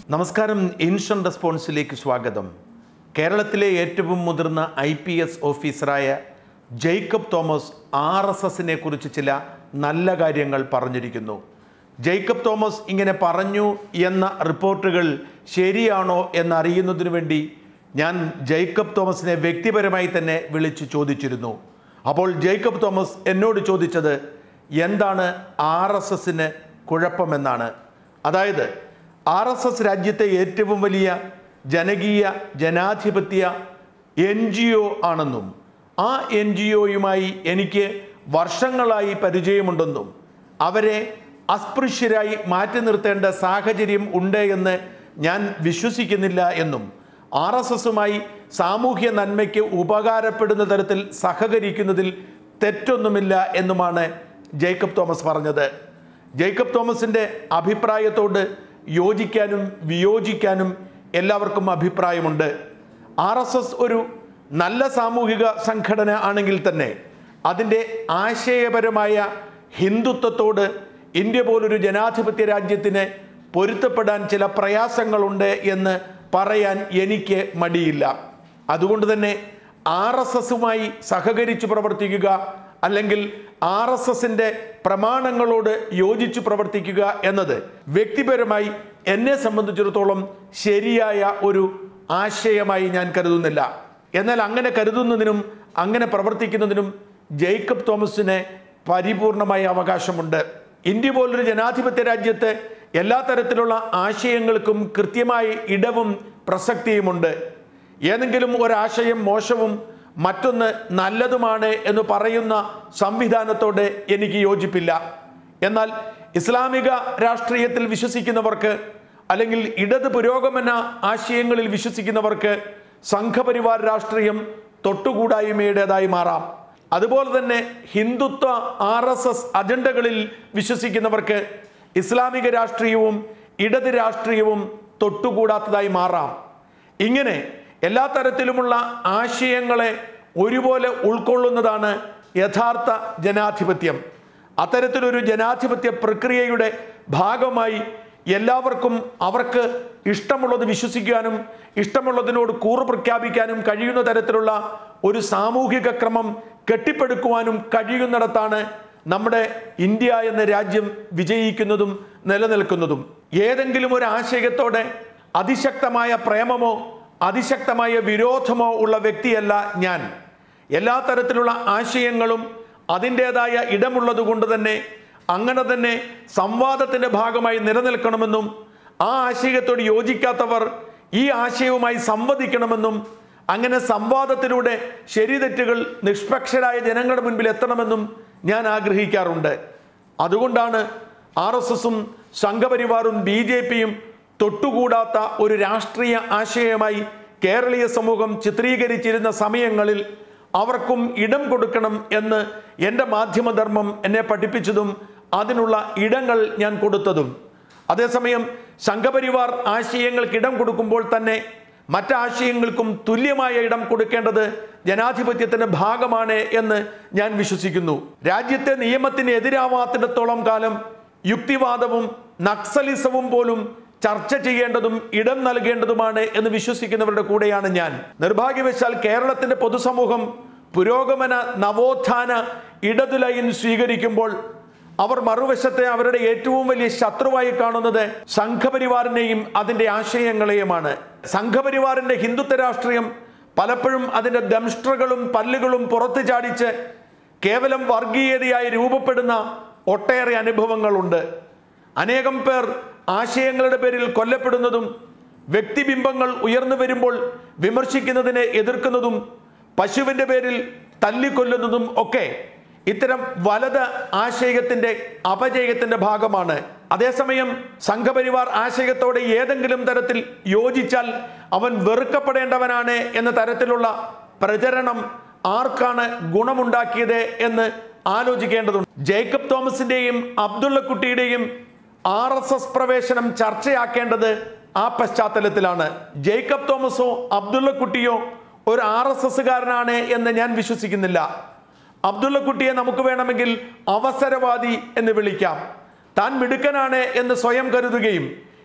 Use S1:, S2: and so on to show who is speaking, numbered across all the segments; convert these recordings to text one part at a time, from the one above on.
S1: നമസ്കാരം ഇൻഷൻ റെസ്പോൺസിലേക്ക് സ്വാഗതം കേരളത്തിലെ ഏറ്റവും മുതിർന്ന ഐ പി എസ് ഓഫീസറായ ജേക്കബ് തോമസ് ആർ എസ് എസിനെ കുറിച്ച് ചില നല്ല കാര്യങ്ങൾ പറഞ്ഞിരിക്കുന്നു ജേക്കബ് തോമസ് ഇങ്ങനെ പറഞ്ഞു എന്ന റിപ്പോർട്ടുകൾ ശരിയാണോ എന്നറിയുന്നതിനു വേണ്ടി ഞാൻ ജേക്കബ് തോമസിനെ വ്യക്തിപരമായി തന്നെ വിളിച്ചു ചോദിച്ചിരുന്നു അപ്പോൾ ജേക്കബ് തോമസ് എന്നോട് ചോദിച്ചത് എന്താണ് ആർ എസ് എസിന് കുഴപ്പമെന്നാണ് അതായത് ആർ എസ് എസ് രാജ്യത്തെ ഏറ്റവും വലിയ ജനകീയ ജനാധിപത്യ എൻ ജി ഒ ആണെന്നും ആ എൻ ജി ഒയുമായി എനിക്ക് വർഷങ്ങളായി പരിചയമുണ്ടെന്നും അവരെ അസ്പൃശ്യരായി മാറ്റി നിർത്തേണ്ട സാഹചര്യം ഉണ്ട് എന്ന് ഞാൻ വിശ്വസിക്കുന്നില്ല എന്നും ആർ എസ് എസുമായി സാമൂഹ്യ നന്മയ്ക്ക് ഉപകാരപ്പെടുന്ന തരത്തിൽ സഹകരിക്കുന്നതിൽ തെറ്റൊന്നുമില്ല എന്നുമാണ് ജേക്കബ് തോമസ് പറഞ്ഞത് ജേക്കബ് തോമസിൻ്റെ അഭിപ്രായത്തോട് യോജിക്കാനും വിയോജിക്കാനും എല്ലാവർക്കും അഭിപ്രായമുണ്ട് ആർ എസ് എസ് ഒരു നല്ല സാമൂഹിക സംഘടന ആണെങ്കിൽ തന്നെ അതിൻ്റെ ആശയപരമായ ഹിന്ദുത്വത്തോട് ഇന്ത്യ പോലൊരു ജനാധിപത്യ രാജ്യത്തിന് പൊരുത്തപ്പെടാൻ ചില പ്രയാസങ്ങളുണ്ട് എന്ന് പറയാൻ എനിക്ക് മടിയില്ല അതുകൊണ്ട് തന്നെ ആർ എസ് എസുമായി സഹകരിച്ച് പ്രവർത്തിക്കുക അല്ലെങ്കിൽ ആർ എസ് എസിൻ്റെ പ്രമാണങ്ങളോട് യോജിച്ച് പ്രവർത്തിക്കുക എന്നത് വ്യക്തിപരമായി എന്നെ സംബന്ധിച്ചിടത്തോളം ശരിയായ ഒരു ആശയമായി ഞാൻ കരുതുന്നില്ല എന്നാൽ അങ്ങനെ കരുതുന്നതിനും അങ്ങനെ പ്രവർത്തിക്കുന്നതിനും ജേക്കബ് തോമസിന് പരിപൂർണമായ അവകാശമുണ്ട് ഇന്ത്യ പോലൊരു ജനാധിപത്യ രാജ്യത്ത് എല്ലാ തരത്തിലുള്ള ആശയങ്ങൾക്കും കൃത്യമായ ഇടവും പ്രസക്തിയുമുണ്ട് ഏതെങ്കിലും ഒരാശയം മോശവും മറ്റൊന്ന് നല്ലതുമാണ് എന്ന് പറയുന്ന സംവിധാനത്തോട് എനിക്ക് യോജിപ്പില്ല എന്നാൽ ഇസ്ലാമിക രാഷ്ട്രീയത്തിൽ വിശ്വസിക്കുന്നവർക്ക് അല്ലെങ്കിൽ ഇടത് പുരോഗമന ആശയങ്ങളിൽ വിശ്വസിക്കുന്നവർക്ക് സംഘപരിവാർ രാഷ്ട്രീയം തൊട്ടുകൂടായ്മയുടേതായി മാറാം അതുപോലെ തന്നെ ഹിന്ദുത്വ ആർ എസ് എസ് അജണ്ടകളിൽ വിശ്വസിക്കുന്നവർക്ക് ഇസ്ലാമിക രാഷ്ട്രീയവും ഇടത് രാഷ്ട്രീയവും തൊട്ടുകൂടാത്തതായി മാറാം ഇങ്ങനെ എല്ലാ തരത്തിലുമുള്ള ആശയങ്ങളെ ഒരുപോലെ ഉൾക്കൊള്ളുന്നതാണ് യഥാർത്ഥ ജനാധിപത്യം അത്തരത്തിലൊരു ജനാധിപത്യ പ്രക്രിയയുടെ ഭാഗമായി എല്ലാവർക്കും അവർക്ക് ഇഷ്ടമുള്ളത് വിശ്വസിക്കാനും ഇഷ്ടമുള്ളതിനോട് കൂറ് പ്രഖ്യാപിക്കാനും കഴിയുന്ന തരത്തിലുള്ള ഒരു സാമൂഹിക ക്രമം കെട്ടിപ്പടുക്കുവാനും കഴിയുന്നിടത്താണ് നമ്മുടെ ഇന്ത്യ എന്ന രാജ്യം വിജയിക്കുന്നതും നിലനിൽക്കുന്നതും ഏതെങ്കിലും ഒരു ആശയത്തോടെ അതിശക്തമായ പ്രേമമോ അതിശക്തമായ വിരോധമോ ഉള്ള വ്യക്തിയല്ല ഞാൻ എല്ലാ തരത്തിലുള്ള ആശയങ്ങളും അതിൻ്റെതായ ഇടമുള്ളത് കൊണ്ട് തന്നെ അങ്ങനെ തന്നെ സംവാദത്തിൻ്റെ ഭാഗമായി നിലനിൽക്കണമെന്നും ആ ആശയത്തോട് യോജിക്കാത്തവർ ഈ ആശയവുമായി സംവദിക്കണമെന്നും അങ്ങനെ സംവാദത്തിലൂടെ ശരിതെറ്റുകൾ നിഷ്പക്ഷരായ ജനങ്ങളുടെ മുൻപിൽ എത്തണമെന്നും ഞാൻ ആഗ്രഹിക്കാറുണ്ട് അതുകൊണ്ടാണ് ആർ എസ് എസും സംഘപരിവാറും ബി ജെ പിയും തൊട്ടുകൂടാത്ത ഒരു രാഷ്ട്രീയ ആശയമായി കേരളീയ സമൂഹം ചിത്രീകരിച്ചിരുന്ന സമയങ്ങളിൽ അവർക്കും ഇടം കൊടുക്കണം എന്ന് എൻ്റെ മാധ്യമധർമ്മം എന്നെ പഠിപ്പിച്ചതും അതിനുള്ള ഇടങ്ങൾ ഞാൻ കൊടുത്തതും അതേസമയം സംഘപരിവാർ ആശയങ്ങൾക്ക് ഇടം കൊടുക്കുമ്പോൾ തന്നെ മറ്റാശയങ്ങൾക്കും തുല്യമായ ഇടം കൊടുക്കേണ്ടത് ജനാധിപത്യത്തിന്റെ ഭാഗമാണ് എന്ന് ഞാൻ വിശ്വസിക്കുന്നു രാജ്യത്തെ നിയമത്തിന് എതിരാവാത്തിടത്തോളം കാലം യുക്തിവാദവും നക്സലിസവും പോലും ചർച്ച ചെയ്യേണ്ടതും ഇടം നൽകേണ്ടതുമാണ് എന്ന് വിശ്വസിക്കുന്നവരുടെ കൂടെയാണ് ഞാൻ നിർഭാഗ്യവശാൽ കേരളത്തിന്റെ പൊതുസമൂഹം പുരോഗമന നവോത്ഥാന ഇടതു ലൈൻ സ്വീകരിക്കുമ്പോൾ അവർ മറുവശത്തെ അവരുടെ ഏറ്റവും വലിയ ശത്രുവായി കാണുന്നത് സംഘപരിവാറിനെയും അതിൻ്റെ ആശയങ്ങളെയുമാണ് സംഘപരിവാറിന്റെ ഹിന്ദുത്വ രാഷ്ട്രീയം പലപ്പോഴും അതിൻ്റെ ദംഷ്ട്രകളും പല്ലുകളും പുറത്തു ചാടിച്ച് കേവലം വർഗീയതയായി രൂപപ്പെടുന്ന ഒട്ടേറെ അനുഭവങ്ങളുണ്ട് അനേകം പേർ ആശയങ്ങളുടെ പേരിൽ കൊല്ലപ്പെടുന്നതും വ്യക്തിബിംബങ്ങൾ ഉയർന്നു വരുമ്പോൾ വിമർശിക്കുന്നതിനെ എതിർക്കുന്നതും പശുവിൻ്റെ പേരിൽ തല്ലിക്കൊല്ലുന്നതും ഒക്കെ ഇത്തരം വലത് ആശയത്തിന്റെ അപജയത്തിന്റെ ഭാഗമാണ് അതേസമയം സംഘപരിവാർ ആശയത്തോടെ ഏതെങ്കിലും തരത്തിൽ യോജിച്ചാൽ അവൻ വെറുക്കപ്പെടേണ്ടവനാണ് എന്ന തരത്തിലുള്ള പ്രചരണം ആർക്കാണ് ഗുണമുണ്ടാക്കിയത് എന്ന് ആലോചിക്കേണ്ടതുണ്ട് ജേക്കബ് തോമസിന്റെയും അബ്ദുള്ളക്കുട്ടിയുടെയും ആർ എസ് എസ് പ്രവേശനം ചർച്ചയാക്കേണ്ടത് ആ പശ്ചാത്തലത്തിലാണ് ജേക്കബ് തോമസോ അബ്ദുള്ളക്കുട്ടിയോ ഒരു ആർ എസ് എസ്സുകാരനാണ് എന്ന് ഞാൻ വിശ്വസിക്കുന്നില്ല അബ്ദുള്ളക്കുട്ടിയെ നമുക്ക് വേണമെങ്കിൽ അവസരവാദി എന്ന് വിളിക്കാം താൻ മിടുക്കനാണ് എന്ന് സ്വയം കരുതുകയും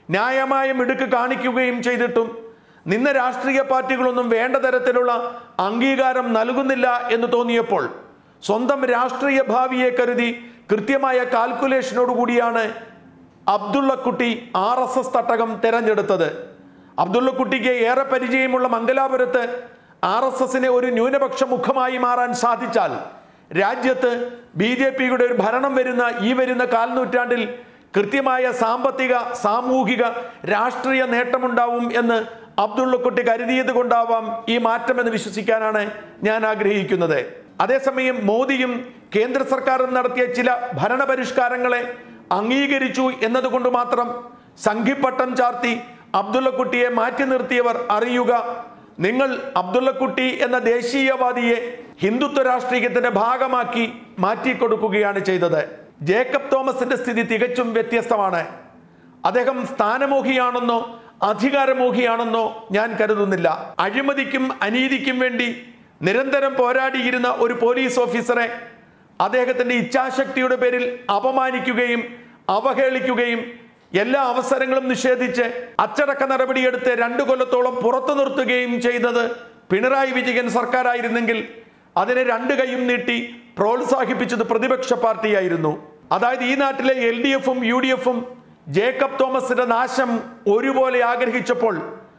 S1: ന്യായമായ മിടുക്ക് കാണിക്കുകയും ചെയ്തിട്ടും നിന്ന രാഷ്ട്രീയ പാർട്ടികളൊന്നും വേണ്ട തരത്തിലുള്ള അംഗീകാരം നൽകുന്നില്ല എന്ന് തോന്നിയപ്പോൾ സ്വന്തം രാഷ്ട്രീയ ഭാവിയെ കരുതി കൃത്യമായ കാൽക്കുലേഷനോടുകൂടിയാണ് അബ്ദുള്ളക്കുട്ടി ആർ എസ് എസ് തട്ടകം തെരഞ്ഞെടുത്തത് അബ്ദുള്ളക്കുട്ടിക്ക് ഏറെ പരിചയമുള്ള മംഗലാപുരത്ത് ആർ എസ് എസിനെ ഒരു ന്യൂനപക്ഷ മുഖമായി മാറാൻ സാധിച്ചാൽ രാജ്യത്ത് ബി ജെ പിയുടെ ഒരു ഭരണം വരുന്ന ഈ വരുന്ന കാൽനൂറ്റാണ്ടിൽ കൃത്യമായ സാമ്പത്തിക സാമൂഹിക രാഷ്ട്രീയ നേട്ടമുണ്ടാവും എന്ന് അബ്ദുള്ളക്കുട്ടി കരുതിയത് കൊണ്ടാവാം ഈ മാറ്റമെന്ന് വിശ്വസിക്കാനാണ് ഞാൻ ആഗ്രഹിക്കുന്നത് അതേസമയം മോദിയും കേന്ദ്ര സർക്കാരും നടത്തിയ ചില ഭരണപരിഷ്കാരങ്ങളെ അംഗീകരിച്ചു എന്നതുകൊണ്ട് മാത്രം സംഘിപ്പട്ടം ചാർത്തി അബ്ദുള്ളക്കുട്ടിയെ മാറ്റി നിർത്തിയവർ അറിയുക നിങ്ങൾ അബ്ദുള്ളക്കുട്ടി എന്ന ദേശീയവാദിയെ ഹിന്ദുത്വ രാഷ്ട്രീയത്തിന്റെ ഭാഗമാക്കി മാറ്റിക്കൊടുക്കുകയാണ് ചെയ്തത് ജേക്കബ് തോമസിന്റെ സ്ഥിതി തികച്ചും വ്യത്യസ്തമാണ് അദ്ദേഹം സ്ഥാനമോഹിയാണെന്നോ അധികാരമോഹിയാണെന്നോ ഞാൻ കരുതുന്നില്ല അഴിമതിക്കും അനീതിക്കും വേണ്ടി നിരന്തരം പോരാടിയിരുന്ന ഒരു പോലീസ് ഓഫീസറെ അദ്ദേഹത്തിന്റെ ഇച്ഛാശക്തിയുടെ പേരിൽ അപമാനിക്കുകയും അവഹേളിക്കുകയും എല്ലാ അവസരങ്ങളും നിഷേധിച്ച് അച്ചടക്ക നടപടിയെടുത്ത് രണ്ടു കൊല്ലത്തോളം പുറത്തു നിർത്തുകയും ചെയ്തത് പിണറായി വിജയൻ സർക്കാരായിരുന്നെങ്കിൽ അതിനെ രണ്ട് കൈയും നീട്ടി പ്രോത്സാഹിപ്പിച്ചത് പ്രതിപക്ഷ പാർട്ടിയായിരുന്നു അതായത് ഈ നാട്ടിലെ എൽ ഡി എഫും യു ഡി എഫും ജേക്കബ് തോമസിന്റെ നാശം ഒരുപോലെ ആഗ്രഹിച്ചപ്പോൾ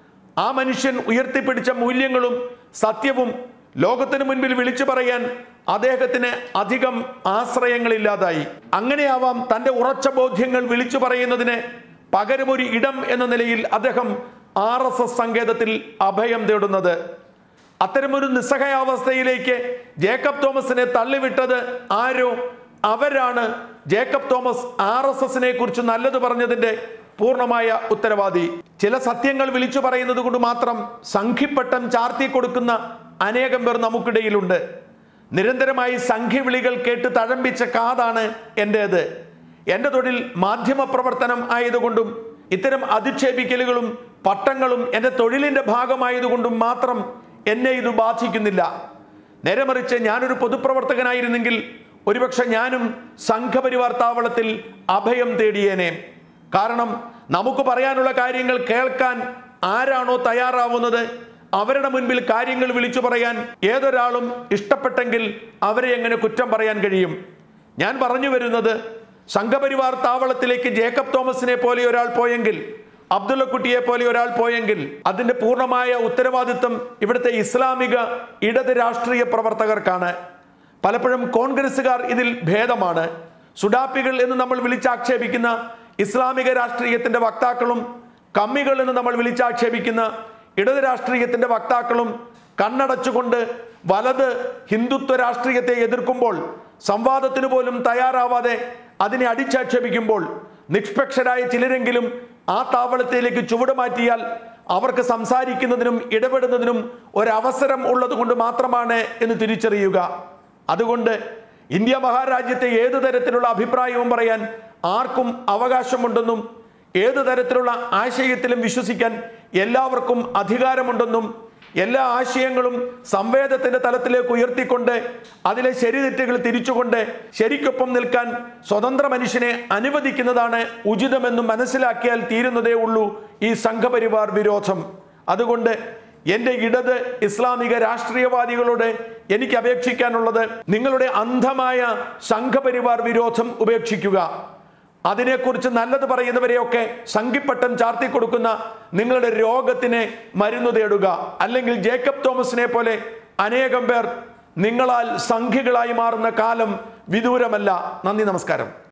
S1: ആ മനുഷ്യൻ ഉയർത്തിപ്പിടിച്ച മൂല്യങ്ങളും സത്യവും ലോകത്തിന് മുൻപിൽ വിളിച്ചു പറയാൻ അദ്ദേഹത്തിന് അധികം ആശ്രയങ്ങളില്ലാതായി അങ്ങനെയാവാം തന്റെ ഉറച്ച ബോധ്യങ്ങൾ വിളിച്ചു പറയുന്നതിന് പകരമൊരു ഇടം എന്ന നിലയിൽ അദ്ദേഹം ആർ എസ് എസ് സങ്കേതത്തിൽ അഭയം തേടുന്നത് അത്തരമൊരു നിസ്സഹായാവസ്ഥയിലേക്ക് ജേക്കബ് തോമസിനെ തള്ളിവിട്ടത് ആരോ അവരാണ് ജേക്കബ് തോമസ് ആർ എസ് എസിനെ കുറിച്ച് നല്ലത് പറഞ്ഞതിന്റെ പൂർണ്ണമായ ഉത്തരവാദി ചില സത്യങ്ങൾ വിളിച്ചു പറയുന്നത് കൊണ്ട് മാത്രം സംഘിപ്പട്ടം ചാർത്തി കൊടുക്കുന്ന അനേകം പേർ നമുക്കിടയിലുണ്ട് നിരന്തരമായി സംഘ്യവിളികൾ കേട്ട് തഴമ്പിച്ച കാതാണ് എൻ്റേത് എൻ്റെ തൊഴിൽ മാധ്യമ പ്രവർത്തനം ആയതുകൊണ്ടും ഇത്തരം അധിക്ഷേപിക്കലുകളും പട്ടങ്ങളും എൻ്റെ തൊഴിലിൻ്റെ ഭാഗമായതുകൊണ്ടും മാത്രം എന്നെ ഇത് ബാധിക്കുന്നില്ല നേരെ മറിച്ച് ഞാനൊരു പൊതുപ്രവർത്തകനായിരുന്നെങ്കിൽ ഒരുപക്ഷെ ഞാനും സംഘപരിവാർ താവളത്തിൽ അഭയം തേടിയേനെ കാരണം നമുക്ക് പറയാനുള്ള കാര്യങ്ങൾ കേൾക്കാൻ ആരാണോ തയ്യാറാവുന്നത് അവരുടെ മുൻപിൽ കാര്യങ്ങൾ വിളിച്ചു പറയാൻ ഏതൊരാളും ഇഷ്ടപ്പെട്ടെങ്കിൽ അവരെ എങ്ങനെ കുറ്റം പറയാൻ കഴിയും ഞാൻ പറഞ്ഞു വരുന്നത് സംഘപരിവാർ താവളത്തിലേക്ക് ജേക്കബ് തോമസിനെ പോലെ ഒരാൾ പോയെങ്കിൽ അബ്ദുള്ളക്കുട്ടിയെ പോലെ ഒരാൾ പോയെങ്കിൽ അതിന്റെ പൂർണ്ണമായ ഉത്തരവാദിത്വം ഇവിടുത്തെ ഇസ്ലാമിക ഇടത് രാഷ്ട്രീയ പ്രവർത്തകർക്കാണ് പലപ്പോഴും കോൺഗ്രസ്സുകാർ ഇതിൽ ഭേദമാണ് സുഡാപ്പികൾ എന്ന് നമ്മൾ വിളിച്ചാക്ഷേപിക്കുന്ന ഇസ്ലാമിക രാഷ്ട്രീയത്തിന്റെ വക്താക്കളും കമ്മികൾ എന്ന് നമ്മൾ വിളിച്ചാക്ഷേപിക്കുന്ന ഇടത് രാഷ്ട്രീയത്തിന്റെ വക്താക്കളും കണ്ണടച്ചുകൊണ്ട് വലത് ഹിന്ദുത്വ രാഷ്ട്രീയത്തെ എതിർക്കുമ്പോൾ സംവാദത്തിന് പോലും തയ്യാറാവാതെ അതിനെ അടിച്ചാക്ഷേപിക്കുമ്പോൾ നിഷ്പക്ഷരായ ചിലരെങ്കിലും ആ താവളത്തിലേക്ക് ചുവട് മാറ്റിയാൽ അവർക്ക് സംസാരിക്കുന്നതിനും ഇടപെടുന്നതിനും ഒരവസരം ഉള്ളത് കൊണ്ട് മാത്രമാണ് എന്ന് തിരിച്ചറിയുക അതുകൊണ്ട് ഇന്ത്യ മഹാരാജ്യത്തെ ഏതു തരത്തിലുള്ള അഭിപ്രായവും പറയാൻ ആർക്കും അവകാശമുണ്ടെന്നും ഏതു തരത്തിലുള്ള ആശയത്തിലും വിശ്വസിക്കാൻ എല്ലാവർക്കും അധികാരമുണ്ടെന്നും എല്ലാ ആശയങ്ങളും സംവേദത്തിന്റെ തലത്തിലേക്ക് ഉയർത്തിക്കൊണ്ട് അതിലെ ശരിതെറ്റുകൾ തിരിച്ചുകൊണ്ട് ശരിക്കൊപ്പം നിൽക്കാൻ സ്വതന്ത്ര മനുഷ്യനെ അനുവദിക്കുന്നതാണ് ഉചിതമെന്ന് മനസ്സിലാക്കിയാൽ തീരുന്നതേ ഉള്ളൂ ഈ സംഘപരിവാർ വിരോധം അതുകൊണ്ട് എൻ്റെ ഇടത് ഇസ്ലാമിക രാഷ്ട്രീയവാദികളോട് എനിക്ക് അപേക്ഷിക്കാനുള്ളത് നിങ്ങളുടെ അന്ധമായ സംഘപരിവാർ വിരോധം ഉപേക്ഷിക്കുക അതിനെക്കുറിച്ച് നല്ലത് പറയുന്നവരെയൊക്കെ സംഘിപ്പട്ടം ചാർത്തി കൊടുക്കുന്ന നിങ്ങളുടെ രോഗത്തിന് മരുന്ന് തേടുക അല്ലെങ്കിൽ ജേക്കബ് തോമസിനെ പോലെ അനേകം പേർ നിങ്ങളാൽ സംഘികളായി മാറുന്ന കാലം വിദൂരമല്ല നന്ദി നമസ്കാരം